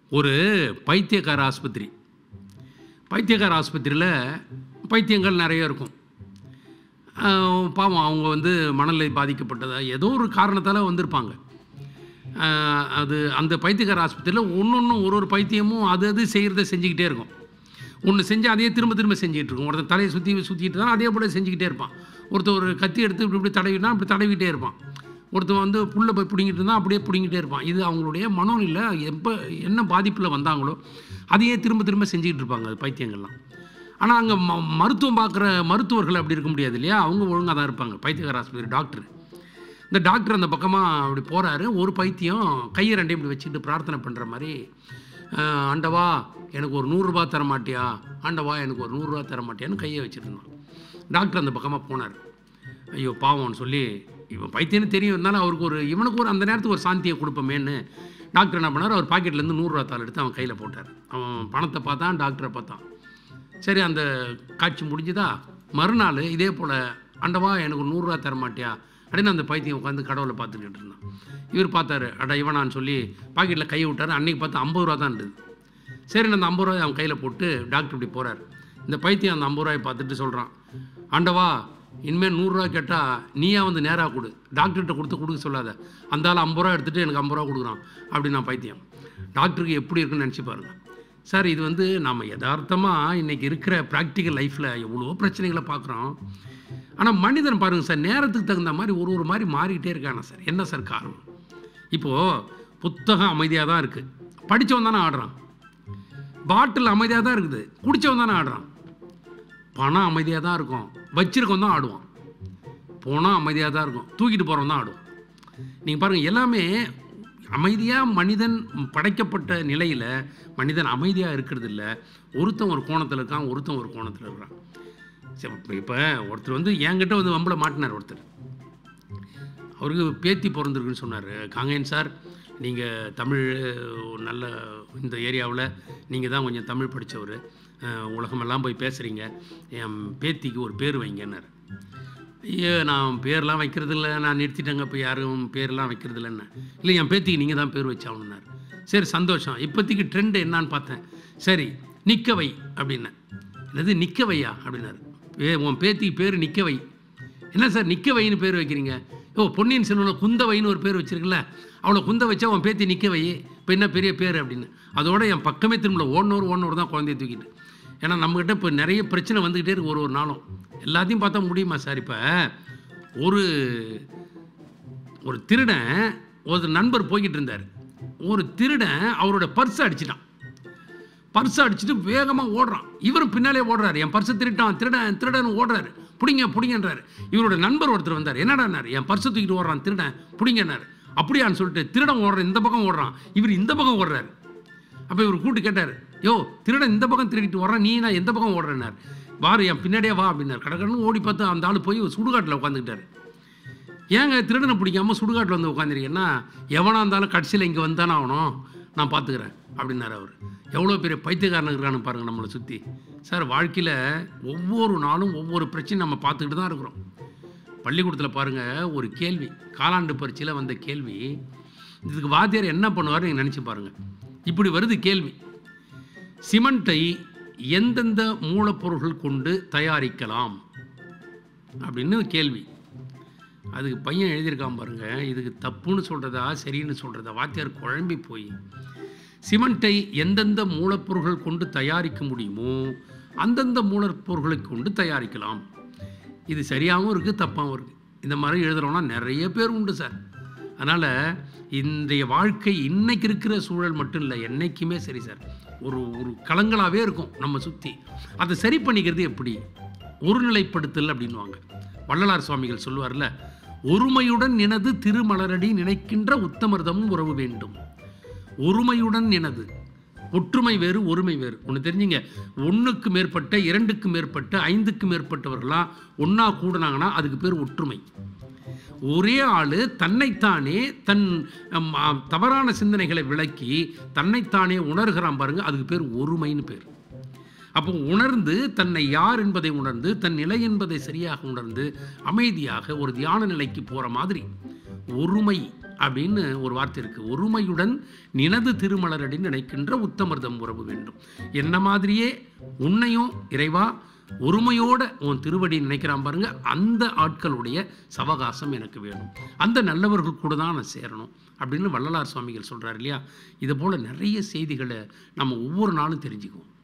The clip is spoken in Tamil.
ஒரு பைத்தியக்கார ஆஸ்பத்திரி பைத்தியக்கார ஆஸ்பத்திரியில் பைத்தியங்கள் நிறைய இருக்கும் ஆஹ் பாவம் அவங்க வந்து மனநிலை பாதிக்கப்பட்டதா ஏதோ ஒரு காரணத்தால் வந்திருப்பாங்க ஆஹ் அது அந்த பைத்தியக்கார ஆஸ்பத்திரியில் ஒன்று ஒன்று ஒரு ஒரு பைத்தியமும் அது அது செய்கிறத செஞ்சுக்கிட்டே இருக்கும் ஒன்று செஞ்சு அதையே திரும்ப திரும்ப செஞ்சுக்கிட்டு இருக்கும் ஒருத்தன் தலையை சுற்றி சுற்றிட்டு தான் அதே போல் செஞ்சுக்கிட்டே இருப்பான் ஒருத்தன் ஒரு கத்தி எடுத்து இப்படி இப்படி தடவினா இப்படி தடவிட்டே இருப்பான் ஒருத்தன் வந்து புல்லை போய் பிடிங்கிட்டு இருந்தால் அப்படியே பிடிங்கிட்டே இருப்பான் இது அவங்களுடைய மனோநிலை எப்போ என்ன பாதிப்பில் வந்தாங்களோ அதையே திரும்ப திரும்ப செஞ்சுக்கிட்டு இருப்பாங்க அது பைத்தியங்கள்லாம் ஆனால் அங்கே ம மருத்துவம் பார்க்குற மருத்துவர்கள் அப்படி இருக்க முடியாது இல்லையா அவங்க ஒழுங்காக தான் இருப்பாங்க பைத்தியக்கார ஆஸ்பத்திரி டாக்டர் இந்த டாக்டர் அந்த பக்கமாக அப்படி போகிறாரு ஒரு பைத்தியம் கையை ரெண்டையும் இப்படி வச்சுட்டு பிரார்த்தனை பண்ணுற மாதிரி "அஹ், ஆண்டவா எனக்கு ஒரு நூறுரூபா தர மாட்டியா ஆண்டவா எனக்கு ஒரு நூறுரூவா தர மாட்டியான்னு கையை வச்சுட்டு இருந்தான் டாக்டர் அந்த பக்கமாக போனார் ஐயோ பாவம்னு சொல்லி இவன் பைத்தியம்னு தெரியும் இருந்தாலும் அவருக்கு ஒரு இவனுக்கு ஒரு அந்த நேரத்துக்கு ஒரு சாந்தியை கொடுப்போமேன்னு டாக்டர் என்ன பண்ணார் அவர் பாக்கெட்லேருந்து நூறுரூவா தாள் எடுத்து அவன் கையில் போட்டார் அவன் பணத்தை பார்த்தான் டாக்டரை பார்த்தான் சரி அந்த காட்சி முடிஞ்சுதா மறுநாள் இதே போல் ஆண்டவா எனக்கு ஒரு நூறுரூவா தர மாட்டியா அப்படின்னு அந்த பைத்தியம் உட்காந்து கடவுளை பார்த்துக்கிட்டு இருந்தான் இவர் பார்த்தாரு அட இவனான்னு சொல்லி பாக்கெட்டில் கையை விட்டார் அன்னைக்கு பார்த்து ஐம்பது ரூபா தான் இருந்தது சரி அந்த ஐம்பது ரூபாய் அவன் கையில் போட்டு டாக்டர் இப்படி போகிறார் இந்த பைத்தியம் அந்த ஐம்பது ரூபாயை பார்த்துட்டு சொல்கிறான் ஆண்டவா இனிமேல் நூறுரூவா கேட்டால் நீயா வந்து நேராக கொடு டாக்டர்கிட்ட கொடுத்து கொடுக்க சொல்லாத அந்த ஆள் ஐம்பது ரூபா எடுத்துகிட்டு எனக்கு ஐம்பது ரூபா கொடுக்குறான் அப்படின்னு நான் பைத்தியம் டாக்டருக்கு எப்படி இருக்குன்னு நினச்சி பாருங்க சார் இது வந்து நம்ம யதார்த்தமாக இன்றைக்கி இருக்கிற ப்ராக்டிக்கல் லைஃப்பில் எவ்வளோ பிரச்சனைகளை பார்க்குறோம் ஆனால் மனிதன் பாருங்கள் சார் நேரத்துக்கு தகுந்த மாதிரி ஒரு ஒரு மாதிரி மாறிக்கிட்டே இருக்கானா சார் என்ன சார் காரணம் இப்போது புத்தகம் அமைதியாக தான் இருக்குது படித்தவன் தானே ஆடுறான் பாட்டில் அமைதியாக தான் இருக்குது குடித்தவன் தானே ஆடுறான் பணம் அமைதியாக தான் இருக்கும் வச்சிருக்கவன் தான் ஆடுவான் போனால் அமைதியாக தான் இருக்கும் தூக்கிட்டு போகிறவன் தான் ஆடுவான் நீங்கள் பாருங்கள் எல்லாமே அமைதியாக மனிதன் படைக்கப்பட்ட நிலையில் மனிதன் அமைதியாக இருக்கிறது இல்லை ஒருத்தன் ஒரு கோணத்தில் இருக்கான் ஒருத்தன் ஒரு கோணத்தில் இருக்கிறான் சரி இப்போ ஒருத்தர் வந்து என்கிட்ட வந்து வம்பளை மாட்டினார் ஒருத்தர் அவருக்கு பேத்தி பிறந்திருக்குன்னு சொன்னார் காங்கேயன் சார் நீங்கள் தமிழ் ஒரு நல்ல இந்த ஏரியாவில் நீங்கள் தான் கொஞ்சம் தமிழ் படித்தவர் உலகமெல்லாம் போய் பேசுகிறீங்க என் பேத்திக்கு ஒரு பேர் வைங்கன்னார் ஐயோ நான் பேர்லாம் வைக்கிறது இல்லை நான் நிறுத்திட்டேங்க இப்போ யாரும் பேர்லாம் வைக்கிறது இல்லைன்னு இல்லை என் பேத்திக்கு நீங்கள் தான் பேர் வச்சாகணுன்னார் சரி சந்தோஷம் இப்போதைக்கு ட்ரெண்டு என்னான்னு பார்த்தேன் சரி நிற்க வை அப்படின்னேன் என்னது நிற்க வையா அப்படின்னாரு ஏ உன் பேத்திக்கு பேர் நிற்க வை என்ன சார் நிற்க வைன்னு பேர் வைக்கிறீங்க ஓ பொன்னியின் செல்வனில் குந்தவைன்னு ஒரு பேர் வச்சிருக்குல்ல அவளை குந்த வச்சா உன் பேத்தி நிற்க வை இப்போ என்ன பெரிய பேர் அப்படின்னு அதோட என் பக்கமே திரும்பல ஓடனோர் ஓடனோர் தான் குழந்தைய தூக்கிட்டு ஏன்னா நம்மக்கிட்ட இப்போ நிறைய பிரச்சனை வந்துக்கிட்டே இருக்கு ஒரு ஒரு நாளும் எல்லாத்தையும் பார்த்தா முடியுமா சார் இப்போ ஒரு ஒரு திருடன் ஒரு நண்பர் போய்கிட்டு இருந்தார் ஒரு திருடன் அவரோட பர்ஸை அடிச்சிட்டான் பர்ஸை அடிச்சுட்டு வேகமாக ஓடுறான் இவரும் பின்னாலே ஓடுறாரு என் பர்ஸை திருட்டான் திருடன் திருடன் ஓடுறாரு பிடிங்க பிடிங்கன்றாரு இவரோட நண்பர் ஒருத்தர் வந்தார் என்னடான்னாரு என் பர்ஸை தூக்கிட்டு ஓடுறான் திருடன் பிடிங்கன்னாரு அப்படியான்னு சொல்லிட்டு திருடன் ஓடுறான் இந்த பக்கம் ஓடுறான் இவர் இந்த பக்கம் ஓடுறாரு அப்போ இவர் கூட்டு கேட்டார் யோ திருடன் இந்த பக்கம் திருடிட்டு வர்றான் நீ நான் எந்த பக்கம் ஓடுறேன்னார் வாரு என் பின்னாடியே வா அப்படின்னார் கடற்கடன்னு ஓடி பார்த்து அந்த ஆள் போய் சுடுகாட்டில் உட்காந்துக்கிட்டாரு ஏங்க திருடனை பிடிக்காம சுடுகாட்டில் வந்து உட்காந்துருக்கேன்னா எவனாக இருந்தாலும் கடைசியில் இங்கே வந்தானே ஆகணும் நான் பார்த்துக்கிறேன் அப்படின்னாரு அவர் எவ்வளோ பெரிய பைத்தியக்காரன் இருக்கான்னு பாருங்கள் நம்மளை சுற்றி சார் வாழ்க்கையில் ஒவ்வொரு நாளும் ஒவ்வொரு பிரச்சனையும் நம்ம பார்த்துக்கிட்டு தான் இருக்கிறோம் பள்ளிக்கூடத்தில் பாருங்கள் ஒரு கேள்வி காலாண்டு பரீட்சையில் வந்த கேள்வி இதுக்கு வாத்தியார் என்ன பண்ணுவார் நீங்கள் நினச்சி பாருங்கள் இப்படி வருது கேள்வி சிமெண்ட்டை எந்தெந்த மூலப்பொருள்கள் கொண்டு தயாரிக்கலாம் அப்படின்னு கேள்வி அதுக்கு பையன் எழுதியிருக்கான் பாருங்க இதுக்கு தப்புன்னு சொல்கிறதா சரின்னு சொல்கிறதா வாத்தியார் குழம்பி போய் சிமெண்ட்டை எந்தெந்த மூலப்பொருள்கள் கொண்டு தயாரிக்க முடியுமோ அந்தந்த மூலப்பொருள்களை கொண்டு தயாரிக்கலாம் இது சரியாகவும் இருக்குது தப்பாகவும் இருக்குது இந்த மாதிரி எழுதுகிறோன்னா நிறைய பேர் உண்டு சார் அதனால் இன்றைய வாழ்க்கை இன்னைக்கு இருக்கிற சூழல் மட்டும் இல்லை என்றைக்குமே சரி சார் ஒரு ஒரு கலங்களாகவே இருக்கும் நம்ம சுற்றி அதை சரி பண்ணிக்கிறது எப்படி ஒருநிலைப்படுத்தல் அப்படின்வாங்க வள்ளலார் சுவாமிகள் சொல்லுவார்ல ஒருமையுடன் எனது திருமலரடி நினைக்கின்ற உத்தமர்தமும் உறவு வேண்டும் ஒருமையுடன் எனது ஒற்றுமை வேறு ஒருமை வேறு ஒன்று தெரிஞ்சுங்க ஒன்றுக்கு மேற்பட்ட இரண்டுக்கு மேற்பட்ட ஐந்துக்கு மேற்பட்டவர்களாம் ஒன்றா கூடுனாங்கன்னா அதுக்கு பேர் ஒற்றுமை ஒரே ஆள் தன்னைத்தானே தன் அம், ஆ, தவறான சிந்தனைகளை விளக்கி தன்னைத்தானே உணர்கிறான் பாருங்க அதுக்கு பேர் ஒருமைன்னு பேர் அப்போ உணர்ந்து தன்னை யார் என்பதை உணர்ந்து தன் நிலை என்பதை சரியாக உணர்ந்து அமைதியாக ஒரு தியான நிலைக்கு போகிற மாதிரி ஒருமை அப்படின்னு ஒரு வார்த்தை இருக்குது ஒருமையுடன் நினது திருமலரடி நினைக்கின்ற உத்தமர்தம் உறவு வேண்டும் என்ன மாதிரியே உன்னையும் இறைவா ஒருமையோட உன் திருவடி நினைக்கிறான் பாருங்க அந்த ஆட்களுடைய சவகாசம் எனக்கு வேணும் அந்த நல்லவர்கள் கூட தான் நான் சேரணும் அப்படின்னு வள்ளலார் சுவாமிகள் சொல்கிறார் இல்லையா இது போல் நிறைய செய்திகளை நம்ம ஒவ்வொரு நாளும் தெரிஞ்சுக்குவோம்